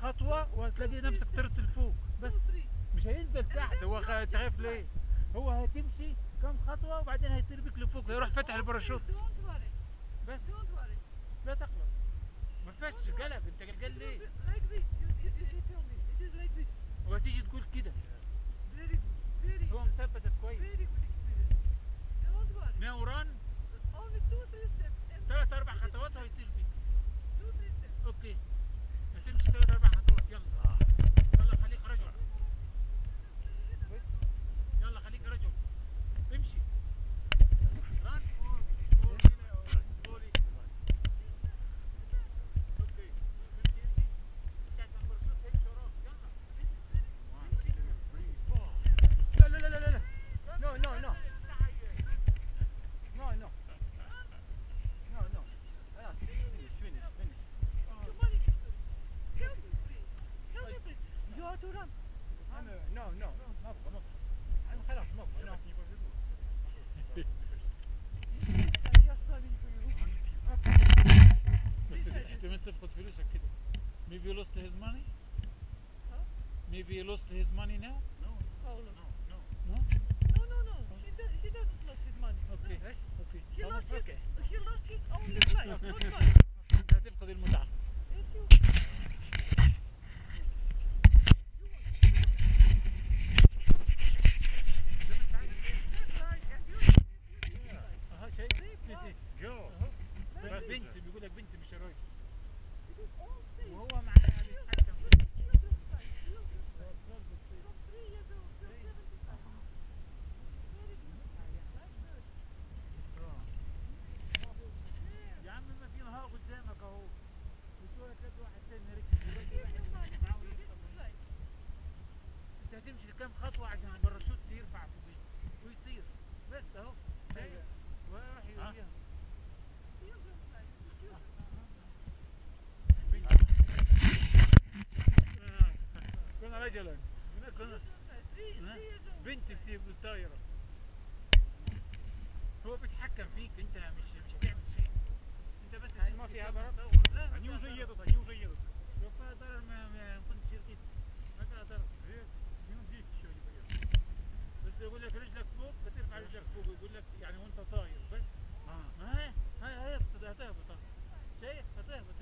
خطوه وهتلاقي نفسك طرت لفوق بس مش هينزل تحت هو خ- تخاف ليه هو هتمشي كم خطوه وبعدين هيطير بك لفوق هيروح فتح الباراشوت Don't worry. بس Don't worry. لا تقلق ما فيهاش قلق انت قلقان ليه Like this. You, you, you you tell me. It is like this. وتيجي تقول كده Very good. Very هو good. مثبت Very كويس good experience. Don't worry. نوران Only two, three steps. And ثلاث اربع خطوات وهيطير بيك two, three steps. اوكي هتمشي ثلاث اربع خطوات يلا يلا خليك رجل يلا خليك رجل امشي ران فور فور سلولي اوكي امشي امشي امشي عشان الباراشوت هيمشي وراك يلا امشي لا لا لا لا لا No, no, no. No, no. No, no. Ah, finish, finish, finish. Come on, help me, please. Help me, please. You have to run. أنا no, no. ما أبغى ما أبغى. أنا خلاص ما أبغى. No. Yes, sorry for you. بس احتمال تفقد فلوسك كده maybe you lost his money Huh? maybe you lost his money now Paolo. no No, no, no. He, does, he doesn't lose his money. اوكي No. اوكي He خلاص lost his, اوكي he lost his only life, not money. انت هتفقد المتعة Yes, you. That's right, and you. اها شايف جو بس بنت بيقول لك بنت مش راجل It is all safe. وهو معاه يعني يتحكم Children's life, children's life. From three years old till 75. Very good. That's good. يا عم ما في نهار قدامك اهو بصورة تلاقي واحد تاني ركب دلوقتي Give واحد your money, معاه but you ويركب. didn't fly. انت هتمشي كام خطوة عشان الباراشوت يرفع فوقيك ويطير بس اهو شايف ويروح يوديها Children's life. Children's كنا رجلا كنا life. Three, ها؟ three years old. بنت بتيجي بالطايرة هو بيتحكم فيك انت مش مش هتعمل شيء انت بس هاي ما فيها ضرر؟ تصور لا ما Они فيها уже ضرر. едут, они уже едут. لو فيها ضرر ما ما كنتش ركبت ما فيها ضرر Минут 10 еще не поедут. بس يقول لك رجلك فوق فترفع رجلك فوق يقول لك يعني وانت طاير بس А. ما هي هاي هيهبط هتهبط أهو. شايف هتهبط